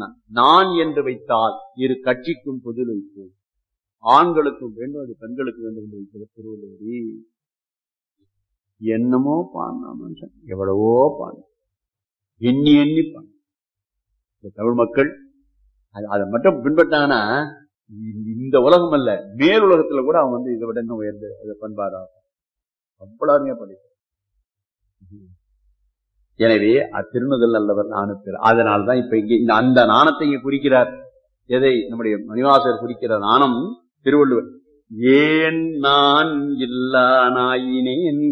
நான். நான் என்று வைத்தால் இரு கட்சிக்கும் பொதில் வைப்போம் ஆண்களுக்கும் வேண்டும் அது பெண்களுக்கு வேண்டும் என்று வைக்கிற திருவள்ளுவரி என்னமோ பாடினா மனுஷன் எவ்வளவோ பாடு எண்ணி எண்ணி பாடு இந்த தமிழ் மக்கள் அது- அதை மட்டும் பின்பற்றாங்கன்னா இந்த- இந்த உலகம் அல்ல மேல் உலகத்துல கூட அவன் வந்து இதை விட இன்னும் உயர்ந்த இதை பண்பாரா அவ்வளவு அருமையா படிப்பான் எனவே அத்திருநுதல் நல்லவர் நாணப்பேர் அதனால்தான் இப்ப இங்க இந்த அந்த நாணத்தை இங்க குறிக்கிறார் எதை நம்முடைய மணிவாசர் குறிக்கிற நாணம் திருவள்ளுவர் ஏன் நான் இல்லா நாயினேன்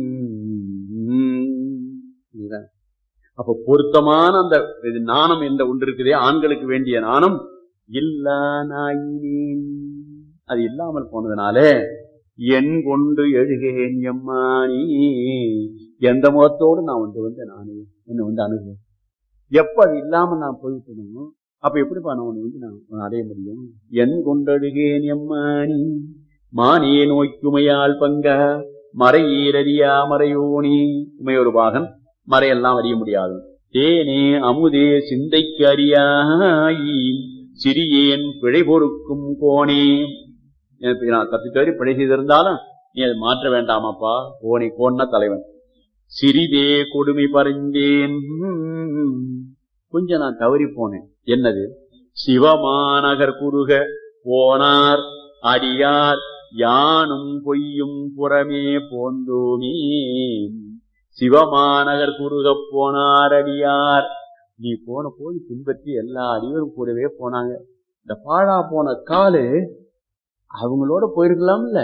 இதுதான். அப்ப பொருத்தமான அந்த இது நாணம் என்ற ஒன்று இருக்குதே ஆண்களுக்கு வேண்டிய நாணம் இல்லா நாயினேன் அது இல்லாமல் போனதுனாலே என் கொண்டு எழுகேன் எம்மானி எந்த முகத்தோடு நான் வந்து வந்து நானே என்ன வந்து அணுகுவேன் எப்ப அது இல்லாம நான் போயிட்டணும் அப்ப எப்படிப்பா நான் உன்னை வந்து நான் உன்னை அடைய முடியும் என் கொண்டழுகேன் எம்மானி மானே நோய்க்குமையால் பங்க மறையீரறியா மறையோனி உமையொரு பாகன் மறையெல்லாம் அறிய முடியாது தேனே அமுதே சிந்தைக்கு அறியாய் சிறியேன் பிழை பொறுக்கும் கோணே எனக்கு நான் தப்பி தவறி பிழை செய்திருந்தாலும் நீ அதை மாற்ற வேண்டாமாப்பா கோணி கோன்னா தலைவன் சிறிதே கொடுமை பறிந்தேன் கொஞ்சம் நான் தவறி போனேன் என்னது சிவமாநகர் குறுக போனார் அடியார் யானும் பொய்யும் புறமே போந்தோமே சிவமாநகர் குறுக போனார் அடியார் நீ போன போய் பின்பற்றி எல்லா அடியரும் கூடவே போனாங்க இந்த பாழா போன காலு அவங்களோட போயிருக்கலாம்ல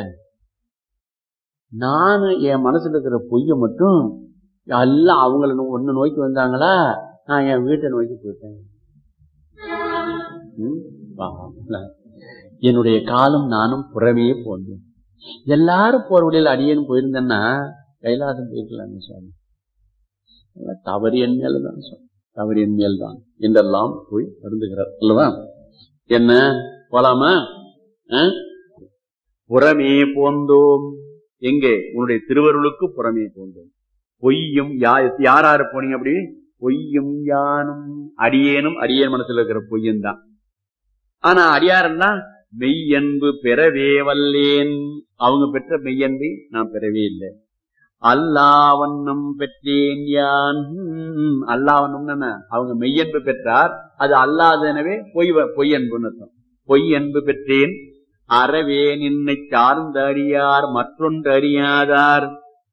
நானு என் மனசுல இருக்கிற பொய்ய மட்டும் எல்லாம் அவங்கள ஒன்னு நோக்கி வந்தாங்களா நான் என் வீட்டை நோக்கி போயிட்டேன் ம்? பாவம்ல. என்னுடைய காலம் நானும் புறமே போனேன் எல்லாரும் போற வழியில் அடியேன்னு போயிருந்தேன்னா கைலாசம் போயிருக்கலாமே சுவாமி அதெல்லாம் தவறு என் மேலதான் சுவாமி தவறு என் மேல்தான் என்றெல்லாம் போய் வருந்துகிறார் அல்லவா என்ன போலாமா ஆ? புறமே போந்தோம் எங்கே உன்னுடைய திருவருளுக்கு புறமே போந்தோம் பொய்யும் யா- யார் யாரு போனீங்க அப்படி பொய்யும் யானும் அடியேனும் அடியேன் மனசுல இருக்கிற பொய்யும் தான் ஆனா அடியாரன்னா மெய்யன்பு பெறவே வல்லேன் அவங்க பெற்ற மெய்யன்பை நான் பெறவே இல்லை அல்லாவண்ணம் பெற்றேன் யான் ஹம், அல்லாவண்ணம் என்ன அவங்க மெய்யன்பு பெற்றார் அது அல்லாதனவே பொய் வ- பொய்யன்புன்னு அர்த்தம் பொய் அன்பு பெற்றேன் அறவே நின்னை சார்ந்த அறியார் மற்றொன்று அறியாதார்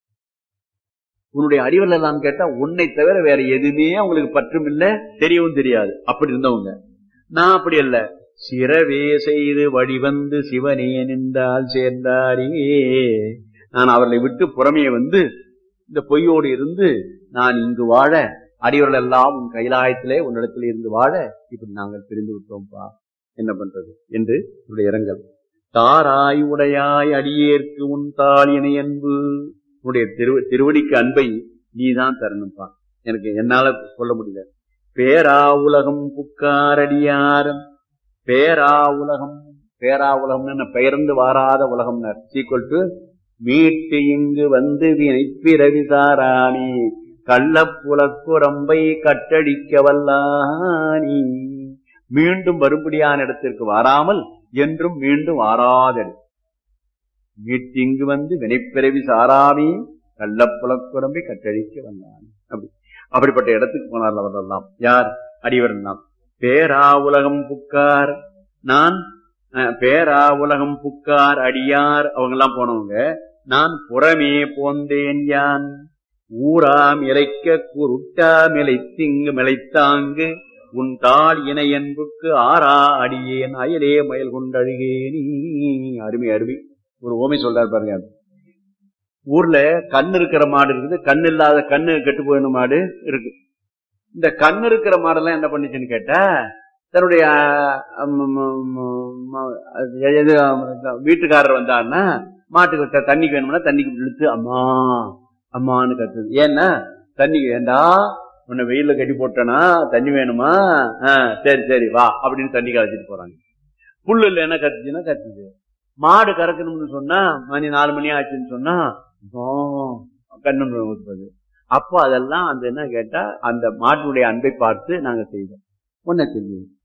உன்னுடைய அறிவில் எல்லாம் கேட்டா உன்னை தவிர வேற எதுவுமே அவங்களுக்கு பற்றும் இல்ல தெரியவும் தெரியாது அப்படி இருந்தவங்க நான் அப்படி அல்ல சிறவே செய்து வடிவந்து சிவனே நின்றால் சேர்ந்தாரே நான் அவர்களை விட்டு புறமே வந்து இந்த பொய்யோடு இருந்து நான் இங்கு வாழ அடியவர்கள் எல்லாம் உன் கைலாயத்திலே உன்னிடத்தில் இருந்து வாழ இப்படி நாங்கள் பிரிந்து விட்டோம்ப்பா என்ன பண்றது என்று என்னுடைய இரங்கல் தாராய் உடையாய் அடியேற்கு உன் தாளினை அன்பு உன்னுடைய திரு திருவடிக்கு அன்பை நீதான் தரணும்ப்பா எனக்கு என்னால சொல்ல முடியல பேரா உலகம் புக்காரடியார் பேரா உலகம் பேரா உலகம்னு என்ன பெயர்ந்து வாராத உலகம்னர் சீக்வல் டு மீட்டு இங்கு வந்து வினை பிறவி சாராணி கள்ளப்புலக்குரம்பை கட்டடிக்க வல்லானி மீண்டும் வரும்படியான இடத்திற்கு வராமல் என்றும் மீண்டும் வாராத மீட்டிங்கு வந்து வினைப்பிறவி சாராமி கள்ளப்புலக்குரம்பை கட்டடிக்க வந்தான் அப்படி அப்படிப்பட்ட இடத்துக்கு போனார் அவரெல்லாம் யார் அடிவரன் தான் பேரா உலகம் புக்கார் நான் அஹ், பேரா உலகம் புக்கார் அடியார் அவங்க எல்லாம் போனவங்க நான் புறமே போந்தேன் யான் ஊராம் இலைக்க குருட்டாம் இலைத்திங்கு மிளைத்தாங்கு உன் தாள் இணை என்புக்கு ஆறா அடியேன் அயலே மயல் கொண்டழுகேனி அருமை அருமை ஒரு ஓமை சொல்றாரு பாருங்க ஊர்ல கண் இருக்கிற மாடு இருக்குது கண் இல்லாத கண்ணு கெட்டு போயின மாடு இருக்கு இந்த கண் இருக்கிற மாடெல்லாம் என்ன பண்ணுச்சுன்னு கேட்டா தன்னுடைய அஹ், ம- ம- ம- ம- அது எது, வீட்டுக்காரர் வந்தாருன்னா மாட்டுக்கு த- தண்ணிக்கு வேணும்னா தண்ணிக்கு இழுத்து அம்மா அம்மான்னு கத்துது ஏன்னா தண்ணிக்கு வேண்டா உன்னை வெயில்ல கட்டி போட்டனா தண்ணி வேணுமா ஆ, சரி சரி வா அப்படின்னு தண்ணி கலைச்சிட்டு போறாங்க புல்லு இல்ல என்ன கத்துச்சுன்னா கத்துது மாடு கறக்கணும்னு சொன்னா மணி நாலு மணி ஆச்சுன்னு சொன்னா கண்ணு ஊத்துறது அப்போ அதெல்லாம் அந்த என்ன கேட்டா அந்த மாட்டுடைய அன்பை பார்த்து நாங்க செய்தோம் ஒன்ன தெரியும்